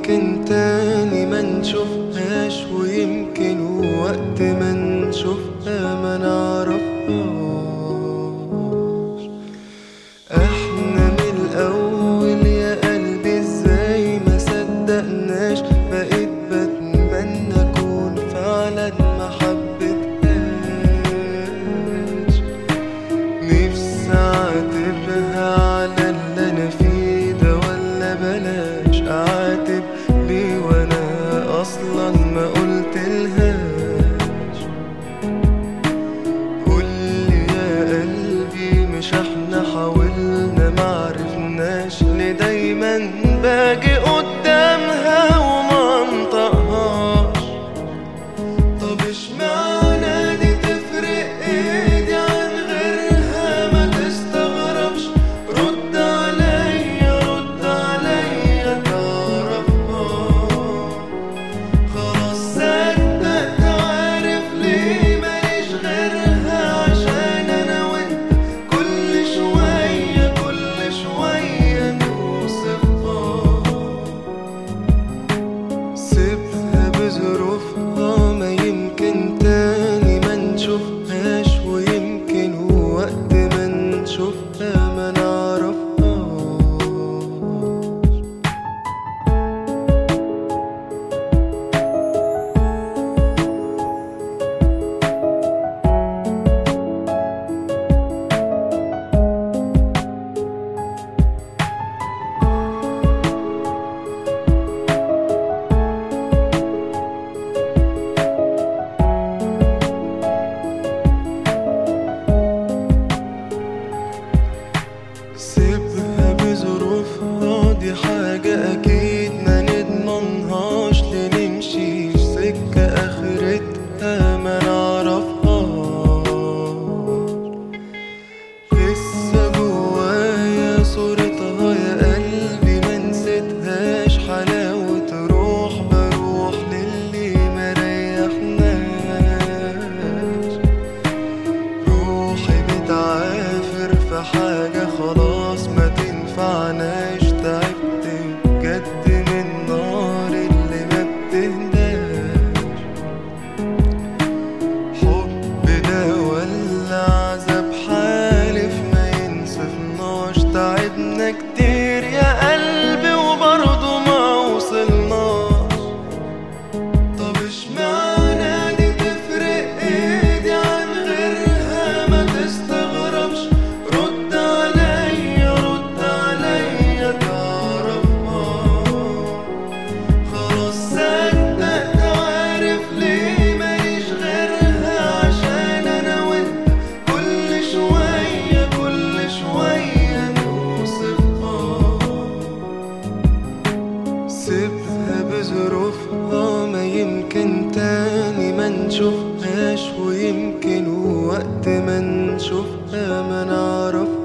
يمكن تاني ما نشوفهاش ويمكن وقت ما نشوفها ما نعرفهاش احنا من الاول يا قلبي ازاي ما صدقناش بقيت بتمنى اكون فعلا ما حبيتهاش نفسي اعاتبها على اللي انا فيه ده ولا بلاش اعاتب ليه وانا اصلا ما قلتلهاش قولي يا قلبي مش احنا حاولنا معرفناش ليه دايما باجي قدامها وما انطقهاش طب اشمعنى دي تفرق ايدي عن غيرها ما تستغربش رد عليا رد عليا تعرفها خلاص صدقت عارف ليه ماليش غيرها عشان انا وانت كل شوية كل شوية نوصفها سيبها بظروفها ما يمكن تاني ما نشوفهاش ويمكن وقت ما نشوفها ما نعرفهاش سيبها بظروفها دي حاجة أكيد ما نضمنهاش لنمشي في سكة آخرتها ما نعرفهاش لسه جوايا صورتها يا قلبي ما نسيتهاش حلاوة روح بروح للي ما ريحناش روحي بتعافر في حاجة خلاص ما تنفعناش تعبت بجد من نار اللي ما بتهداش حب ده ولا عذاب حالف ما ينصفناش تعبنا كتير يا قلبي وبرضه ما وصلناش طب اشمعنى دي تفرق ايدي عن غيرها ما تستغربش رد عليا رد عليا تعرفها خلاص صدقت عارف ليه ماليش غيرها عشان انا وانت كل شوية كل شوية نوصفها سيبها بظروفها ما يمكن تاني ما نشوفهاش ويمكن وقت ما نشوفها ما نعرفهاش